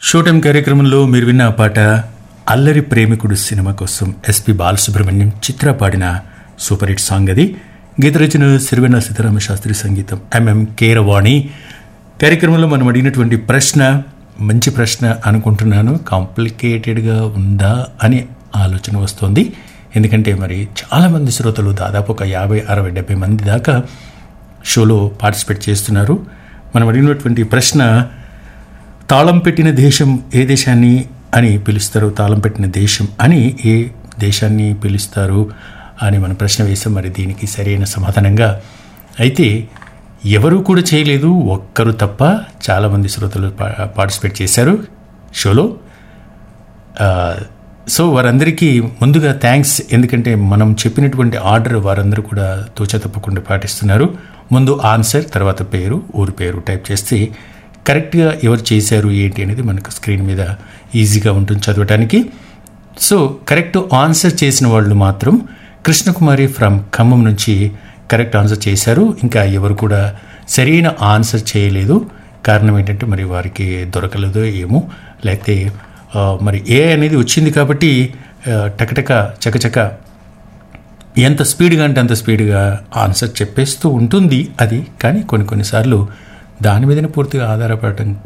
show time కార్యక్రమంలో మీరు విన్న ఆ పాట అల్లరి ప్రేమికుడు సినిమా కోసం ఎస్పి బాలసుబ్రహ్మణ్యం చిత్ర పాడిన సూపర్ హిట్ సాంగ్ అది గీత రచన సిరివెన్న సీతారామ శాస్త్రి సంగీతం ఎంఎం కేరవాణి కార్యక్రమంలో మనం అడిగినటువంటి ప్రశ్న మంచి ప్రశ్న అనుకుంటున్నాను కాంప్లికేటెడ్గా ఉందా అని ఆలోచన వస్తుంది ఎందుకంటే మరి చాలామంది శ్రోతలు దాదాపు ఒక యాభై అరవై డెబ్బై మంది దాకా షోలో పార్టిసిపేట్ చేస్తున్నారు మనం అడిగినటువంటి ప్రశ్న తాళం పెట్టిన దేశం ఏ దేశాన్ని అని పిలుస్తారు తాళం పెట్టిన దేశం అని ఏ దేశాన్ని పిలుస్తారు అని మన ప్రశ్న వేసాం మరి దీనికి సరైన సమాధానంగా అయితే ఎవరు కూడా చేయలేదు ఒక్కరు తప్ప చాలామంది శ్రోతలు పా- పార్టిసిపేట్ చేశారు షోలో ఆ, సో వారందరికీ ముందుగా థ్యాంక్స్ ఎందుకంటే మనం చెప్పినటువంటి ఆర్డర్ వారందరూ కూడా తూచా తప్పకుండా పాటిస్తున్నారు ముందు ఆన్సర్ తర్వాత పేరు ఊరి పేరు టైప్ చేస్తే కరెక్ట్గా ఎవరు చేశారు ఏంటి అనేది మనకు స్క్రీన్ మీద ఈజీగా ఉంటుంది చదవటానికి సో కరెక్ట్ ఆన్సర్ చేసిన వాళ్ళు మాత్రం కృష్ణకుమారి ఫ్రమ్ ఖమ్మం నుంచి కరెక్ట్ ఆన్సర్ చేశారు ఇంకా ఎవరు కూడా సరైన ఆన్సర్ చేయలేదు కారణం ఏంటంటే మరి వారికి దొరకలేదో ఏమో లేకపోతే ఆ, మరి ఏ అనేది వచ్చింది కాబట్టి ఆ, టకటక చకచక ఎంత స్పీడ్గా అంటే అంత స్పీడ్గా ఆన్సర్ చెప్పేస్తూ ఉంటుంది అది కానీ కొన్ని కొన్నిసార్లు దాని మీదనే పూర్తిగా ఆధారపడటం